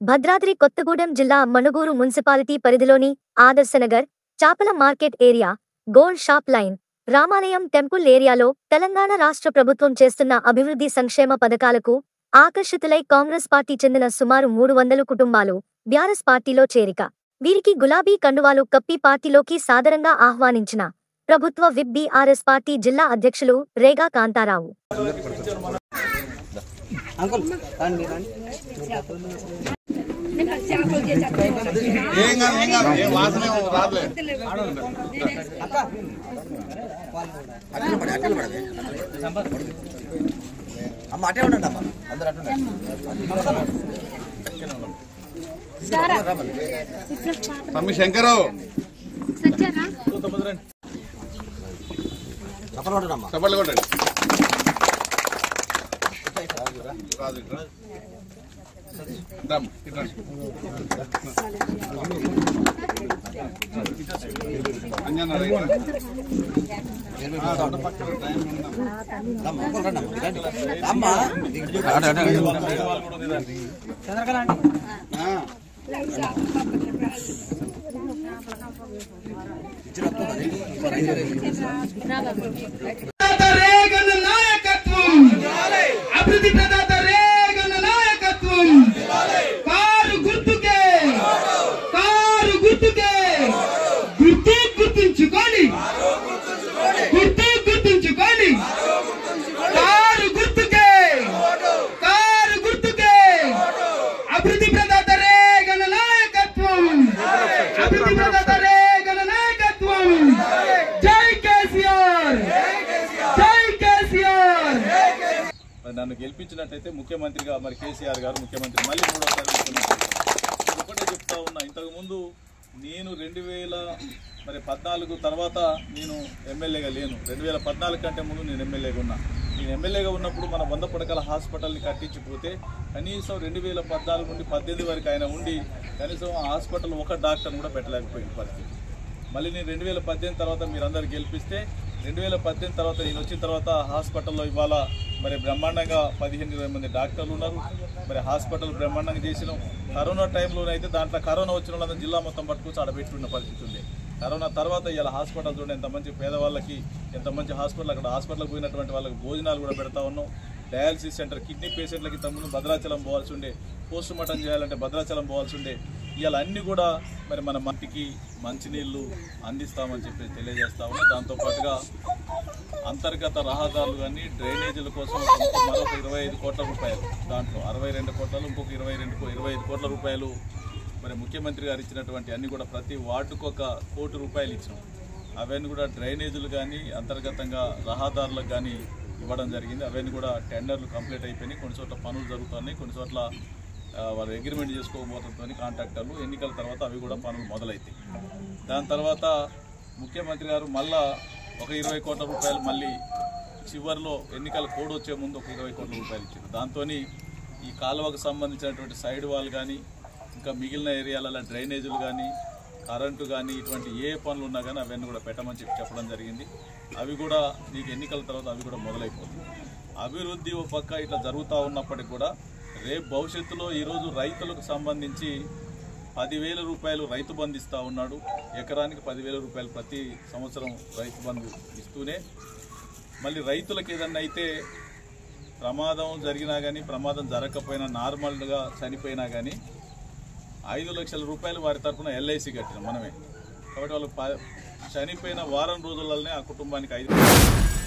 భద్రాద్రి కొత్తగూడెం జిల్లా మణుగూరు మున్సిపాలిటీ పరిధిలోని ఆదర్శనగర్ చాపల market area gold shop line రామాలయం టెంపుల్ ఏరియాలో తెలంగాణ రాష్ట్ర ప్రభుత్వం చేస్తున్న అభివృద్ధి సంక్షేమ పథకాలకు ఆకర్షితులై కాంగ్రెస్ పార్టీ చెందిన సుమారు మూడు వందలు కుటుంబాలు బ్యారస్ పార్టీలో చేరిక వీరికి గులాబీ కండువాలు కప్పి పార్టీలోకి సాదరంగా ఆహ్వానించిన ప్రభుత్వ విప్ బీఆర్ఎస్ పార్టీ జిల్లా అధ్యక్షులు రేగా కాంతారావు అంకుల్ రండి రండి ఏం కాదు ఏం కాదు ఏ వాసన ఏమో రాదులే అమ్మ అటే ఉండండి అమ్మ అందరు అటు తమ్మి శంకరావు చప్పలు కొట్టండి అమ్మ చప్పట్లు కొట్టండి రాదు ఇట్రా. దమ్, ఇట్రా. అంజనా రైట్ రా. ఆ, రెండు పక్కన టైం ఉందా? అమ్మ అంకుల్ రండి అమ్మ రండి అమ్మ ఆ, ప్రదాత రేగన్న నాయకత్వం అభివృద్ధి ప్రదాత రేగన్న నాయకత్వం కారు గుర్తుకే కారు గుర్తుకే గుర్తు గుర్తుంచుకోండి గుర్తు గుర్తుంచుకోండి కారు గుర్తుకే కారు గుర్తుకే అభివృద్ధి ప్రదాత రేగన్న నాయకత్వం అభివృద్ధి ప్రదాత రేగన్న నాయకత్వం జై కేసీఆర్ జై కేసీఆర్ మరి నన్ను గెలిపించినట్టయితే ముఖ్యమంత్రిగా మరి కేసీఆర్ గారు ముఖ్యమంత్రి మళ్ళీ మూడోసారి ముఖ్యమంత్రి నేను ఒకటే చెప్తా ఉన్నా ఇంతకుముందు నేను రెండు వేల మరి పద్నాలుగు తర్వాత నేను ఎమ్మెల్యేగా లేను రెండు వేల పద్నాలుగు కంటే ముందు నేను ఎమ్మెల్యేగా ఉన్నా నేను ఎమ్మెల్యేగా ఉన్నప్పుడు మన వంద పడకల హాస్పిటల్ని కట్టించిపోతే కనీసం రెండు వేల పద్నాలుగు నుండి పద్దెనిమిది వరకు ఆయన ఉండి కనీసం ఆ హాస్పిటల్ ఒక డాక్టర్ని కూడా పెట్టలేకపోయిన పరిస్థితి మళ్ళీ నేను రెండు వేల పద్దెనిమిది తర్వాత మీరందరూ గెలిపిస్తే రెండు వేల పద్దెనిమిది తర్వాత నేను వచ్చిన తర్వాత హాస్పిటల్లో ఇవాళ మరి బ్రహ్మాండంగా పదిహేను ఇరవై మంది డాక్టర్లు ఉన్నారు మరి హాస్పిటల్ బ్రహ్మాండంగా చేసినాం కరోనా టైంలోనైతే దాంట్లో కరోనా వచ్చిన వాళ్ళంతా జిల్లా మొత్తం పట్టుకొచ్చి ఆడ పెట్టుకున్న పరిస్థితి ఉంది కరోనా తర్వాత ఇలా హాస్పిటల్ చూడండి ఎంత మంచి పేదవాళ్ళకి ఎంత మంచి హాస్పిటల్ అక్కడ హాస్పిటల్కి పోయినటువంటి వాళ్ళకి భోజనాలు కూడా పెడతా ఉన్నాం డయాలసిస్ సెంటర్ కిడ్నీ పేషెంట్లకి తమ్ముడు భద్రాచలం పోవాల్సి ఉండే పోస్ట్ మార్టం చేయాలంటే భద్రాచలం పోవాల్సి ఉండే ఇవాళ అన్ని కూడా మరి మన మట్టికి మంచినీళ్ళు అందిస్తామని చెప్పి తెలియజేస్తా ఉన్నాం దాంతోపాటుగా అంతర్గత రహదారులు కానీ డ్రైనేజీల కోసం ఇంకో మరొక ఇరవై ఐదు కోట్ల రూపాయలు దాంట్లో అరవై రెండు కోట్లలో ఇంకొక ఇరవై రెండు కో- ఇరవై ఐదు కోట్ల రూపాయలు మరి ముఖ్యమంత్రి గారు ఇచ్చినటువంటి అన్ని కూడా ప్రతి వార్డుకు ఒక కోటి రూపాయలు ఇచ్చినాం అవన్నీ కూడా డ్రైనేజీలు కానీ అంతర్గతంగా రహదారులకు కానీ ఇవ్వడం జరిగింది అవన్నీ కూడా టెండర్లు కంప్లీట్ అయిపోయినాయి కొన్ని చోట్ల పనులు జరుగుతున్నాయి కొన్ని చోట్ల ఆ, వాళ్ళు అగ్రిమెంట్ చేసుకోబోతుందని కాంట్రాక్టర్లు ఎన్నికల తర్వాత అవి కూడా పనులు మొదలవుతాయి దాని తర్వాత ముఖ్యమంత్రి గారు మళ్ళా ఒక ఇరవై కోట్ల రూపాయలు మళ్ళీ చివరిలో ఎన్నికల కోడ్ వచ్చే ముందు ఒక ఇరవై కోట్ల రూపాయలు ఇచ్చారు దాంతో ఈ కాలువకు సంబంధించినటువంటి సైడ్ వాల్ కానీ ఇంకా మిగిలిన ఏరియాలలో డ్రైనేజీలు కానీ కరెంటు కానీ ఇటువంటి ఏ పనులు ఉన్నా కానీ అవన్నీ కూడా పెట్టమని చెప్పి చెప్పడం జరిగింది అవి కూడా నీకు ఎన్నికల తర్వాత అవి కూడా మొదలైపోతుంది అభివృద్ధి ఓ పక్క ఇట్లా జరుగుతూ ఉన్నప్పటికీ కూడా రేపు భవిష్యత్తులో ఈరోజు రైతులకు సంబంధించి పదివేల రూపాయలు రైతు బంధు ఇస్తూ ఉన్నాడు ఎకరానికి పదివేల రూపాయలు ప్రతి సంవత్సరం రైతు బంధు ఇస్తూనే మళ్ళీ రైతులకు ఏదన్నా అయితే ప్రమాదం జరిగినా కానీ ప్రమాదం జరగకపోయినా నార్మల్గా చనిపోయినా కానీ ఐదు లక్షల రూపాయలు వారి తరఫున ఎల్ఐసి కట్టినాం మనమే కాబట్టి వాళ్ళు ప- చనిపోయిన వారం రోజులలోనే ఆ కుటుంబానికి ఐదు